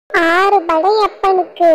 ஆறு படையப்பனுக்கு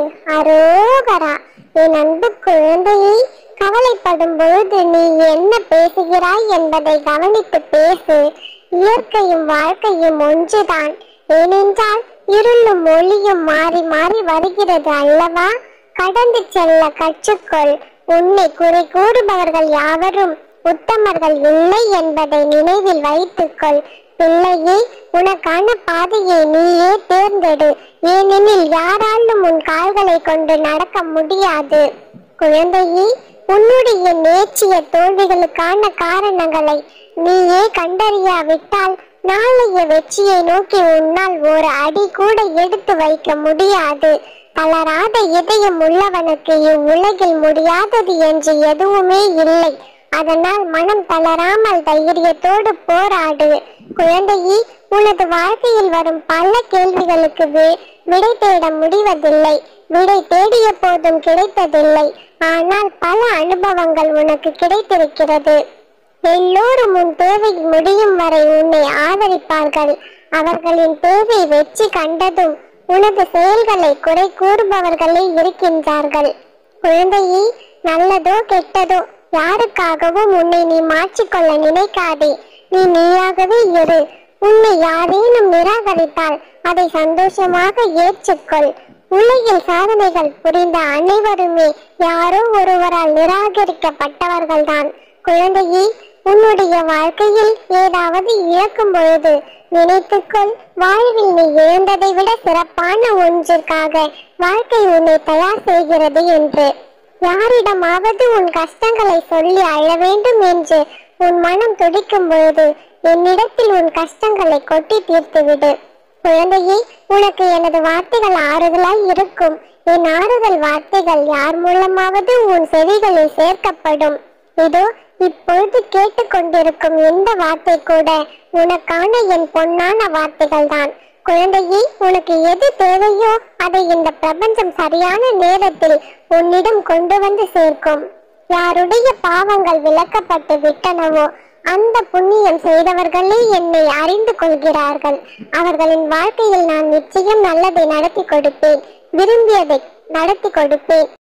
அரோகரா என் அன்பு குழந்தையை கவலைப்படும் பொழுது நீ என்ன பேசுகிறாய் என்பதை கவனித்து பேசு இயற்கையும் வாழ்க்கையும் ஒன்றுதான் ஏனென்றால் இருளும் ஒளியும் மாறி மாறி வருகிறது அல்லவா கடந்து செல்ல கற்றுக்கொள் உன்னை குறை கூறுபவர்கள் யாவரும் உத்தமர்கள் இல்லை என்பதை நினைவில் வைத்துக்கொள் பிள்ளையே உனக்கான பாதையை நீயே தேர்ந்தெடு ஏனெனில் யாராலும் உன் கால்களை கொண்டு நடக்க முடியாது குழந்தையே உன்னுடைய நேர்ச்சிய தோல்விகளுக்கான காரணங்களை நீயே கண்டறியாவிட்டால் நாளைய வெற்றியை நோக்கி உன்னால் ஒரு அடி கூட எடுத்து வைக்க முடியாது தளராத இதயம் உள்ளவனுக்கு இவ்வுலகில் முடியாதது என்று எதுவுமே இல்லை அதனால் மனம் தளராமல் தைரியத்தோடு போராடு குழந்தையே உனது வாழ்க்கையில் வரும் பல கேள்விகளுக்கு வி- விடை தேட முடிவதில்லை விடை தேடிய போதும் கிடைத்ததில்லை ஆனால் பல அனுபவங்கள் உனக்கு கிடைத்திருக்கிறது எல்லோரும் உன் தேவை முடியும் வரை உன்னை ஆதரிப்பார்கள் அவர்களின் தேவை வெற்றி கண்டதும் உனது செயல்களை குறை கூறுபவர்களே இருக்கின்றார்கள் குழந்தையே நல்லதோ கெட்டதோ யாருக்காகவும் உன்னை நீ மாற்றிக்கொள்ள நினைக்காதே நீ நீயாகவே இரு உன்னை யாரேனும் நிராகரித்தால் அதை சந்தோஷமாக ஏற்றுக்கொள் உலகில் சாதனைகள் புரிந்த அனைவருமே யாரோ ஒருவரால் நிராகரிக்கப்பட்டவர்கள்தான் குழந்தையே உன்னுடைய வாழ்க்கையில் ஏதாவது இழக்கும் பொழுது நினைத்துக்கொள் வாழ்வில் நீ இழந்ததை விட சிறப்பான ஒன்றிற்காக வாழ்க்கை உன்னை தயார் செய்கிறது என்று யாரிடமாவது உன் கஷ்டங்களை சொல்லி அழ வேண்டும் என்று உன் மனம் துடிக்கும் பொழுது என்னிடத்தில் உன் கஷ்டங்களை கொட்டி தீர்த்துவிடு குழந்தையே உனக்கு எனது வார்த்தைகள் ஆறுதலாய் இருக்கும் என் ஆறுதல் வார்த்தைகள் யார் மூலமாவது உன் செவிகளில் சேர்க்கப்படும் இதோ இப்பொழுது கேட்டுக்கொண்டிருக்கும் இந்த வார்த்தை கூட உனக்கான என் பொன்னான வார்த்தைகள் தான் குழந்தையே உனக்கு எது தேவையோ அதை இந்த பிரபஞ்சம் சரியான நேரத்தில் உன்னிடம் கொண்டு வந்து சேர்க்கும் யாருடைய பாவங்கள் விலக்கப்பட்டு விட்டனவோ அந்த புண்ணியம் செய்தவர்களே என்னை அறிந்து கொள்கிறார்கள் அவர்களின் வாழ்க்கையில் நான் நிச்சயம் நல்லதை நடத்தி கொடுப்பேன் விரும்பியதை நடத்தி கொடுப்பேன்